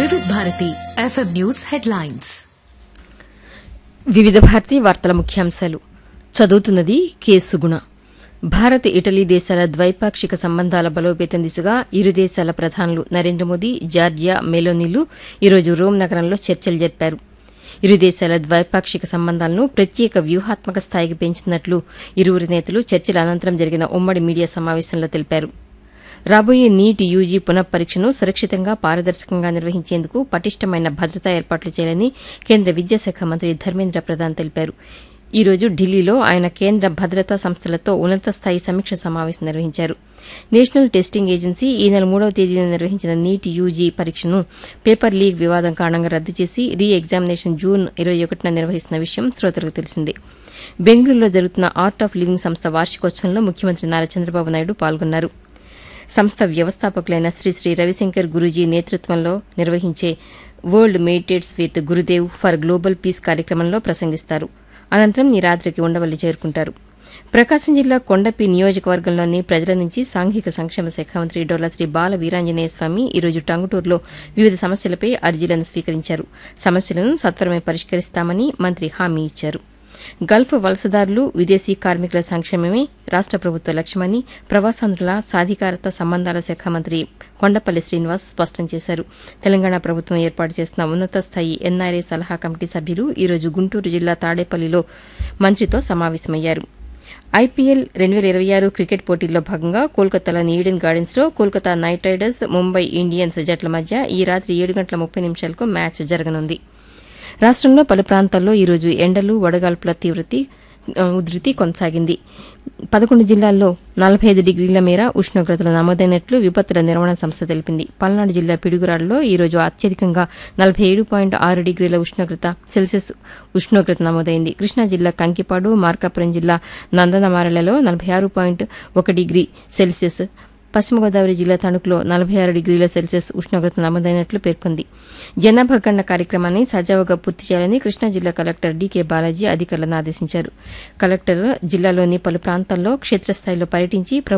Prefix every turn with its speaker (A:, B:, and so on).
A: వివిధ Bharati FM news headlines
B: వివిధ భారతి వార్తల ముఖ్యాంశాలు చదువుతున్నది కె సుగుణ భారత్ ఇటలీ దేశాల ద్వైపాక్షిక సంబంధాల బలోపేతం దిశగా ఇరు దేశాల ప్రధానులు నరేంద్ర మోదీ జార్జియా మెలోనీలు ఈరోజు రోమ్ నగరంలో చర్చలు జరిపారు ఇరు దేశాల ద్వైపాక్షిక సంబంధాలను ప్రత్యేక వ్యూహాత్మక స్థాయికి పెంచుతున్నట్లు ఇరువురు నేతలు చర్చల అనంతరం జరిగిన ఉమ్మడి మీడియా సమావేశంలో తెలిపారు రాబోయే నీట్ యూజీ పునఃపరీక్షను సురక్షితంగా పారదర్శకంగా నిర్వహించేందుకు పటిష్టమైన భద్రతా ఏర్పాట్లు చేయాలని కేంద్ర విద్యాశాఖ మంత్రి ధర్మేంద్ర ప్రధాన్ తెలిపారు ఈ రోజు ఢిల్లీలో ఆయన కేంద్ర భద్రతా సంస్థలతో ఉన్నత స్థాయి సమీక్ష సమావేశం నిర్వహించారు నేషనల్ టెస్టింగ్ ఏజెన్సీ ఈ నెల మూడవ తేదీన నిర్వహించిన నీట్ యూజీ పరీక్షను పేపర్ లీక్ వివాదం కారణంగా రద్దు చేసి రీ ఎగ్జామినేషన్ జూన్ ఇరవై ఒకటిన నిర్వహిస్తున్న విషయం శ్రోతలకు తెలిసిందే బెంగళూరులో జరుగుతున్న ఆర్ట్ ఆఫ్ లివింగ్ సంస్థ వార్షికోత్సవంలో ముఖ్యమంత్రి నారా చంద్రబాబు నాయుడు పాల్గొన్నారు సంస్థ వ్యవస్థాపకులైన శ్రీ శ్రీ రవిశంకర్ గురూజీ నేతృత్వంలో నిర్వహించే world meditates with Gurudev for global peace కార్యక్రమంలో ప్రసంగిస్తారు అనంతరం ఈ రాత్రికి ఉండవల్లి చేరుకుంటారు ప్రకాశం జిల్లా కొండపి నియోజకవర్గంలోని ప్రజల నుంచి సాంఘిక సంక్షేమ శాఖ మంత్రి డొల్ల శ్రీ బాల వీరాంజనేయ స్వామి ఈరోజు టంగుటూరులో వివిధ సమస్యలపై అర్జీలను స్వీకరించారు సమస్యలను సత్వరమే పరిష్కరిస్తామని మంత్రి హామీ ఇచ్చారు గల్ఫ్ వలసదారులు విదేశీ కార్మికుల సంక్షేమమే రాష్ట ప్రభుత్వ లక్ష్యమని ప్రవాసాంధ్రుల సాధికారత సంబంధాల శాఖ మంత్రి కొండపల్లి శ్రీనివాస్ స్పష్టం చేశారు తెలంగాణ ప్రభుత్వం ఏర్పాటు చేసిన ఉన్నత స్థాయి ఎన్ఆర్ఏ సలహా కమిటీ సభ్యులు ఈరోజు గుంటూరు జిల్లా తాడేపల్లిలో మంత్రితో సమావేశమయ్యారు ఐపీఎల్ రెండు వేల ఇరవై ఆరు క్రికెట్ పోటీల్లో భాగంగా కోల్కతాలోని ఈడెన్ గార్డెన్స్ లో Kolkata knight riders Mumbai Indians జట్ల మధ్య ఈ రాత్రి ఏడు గంటల ముప్పై నిమిషాలకు మ్యాచ్ జరగనుంది రాష్టంలో పలు ప్రాంతాల్లో ఈరోజు ఎండలు వడగాల్పుల తీవ్రత ఆ, ఉధృతి కొనసాగింది పదకొండు జిల్లాల్లో నలభై ఐదు డిగ్రీల మేర ఉష్ణోగ్రతలు నమోదైనట్లు విపత్తుల నిర్వహణ సంస్థ తెలిపింది పల్నాడు జిల్లా పిడుగురాడులో ఈరోజు అత్యధికంగా నలభై ఏడు పాయింట్ ఆరు డిగ్రీల ఉష్ణోగ్రత సెల్సియస్ ఉష్ణోగ్రత నమోదైంది కృష్ణా జిల్లా కంకిపాడు మార్కాపురం జిల్లా నందనమారలలో నలభై ఆరు పాయింట్ ఒక డిగ్రీ సెల్సియస్ పశ్చిమ గోదావరి జిల్లా తణుకులో నలభై ఆరు డిగ్రీల సెల్సియస్ ఉష్ణోగ్రత నమోదైనట్లు పేర్కొంది జనాభా గణన కార్యక్రమాన్ని సజావుగా పూర్తి చేయాలని కృష్ణా జిల్లా కలెక్టర్ డీకే బాలాజీ అధికారులను ఆదేశించారు కలెక్టర్ జిల్లాలోని పలు ప్రాంతాల్లో క్షేత్రస్థాయిలో పర్యటించి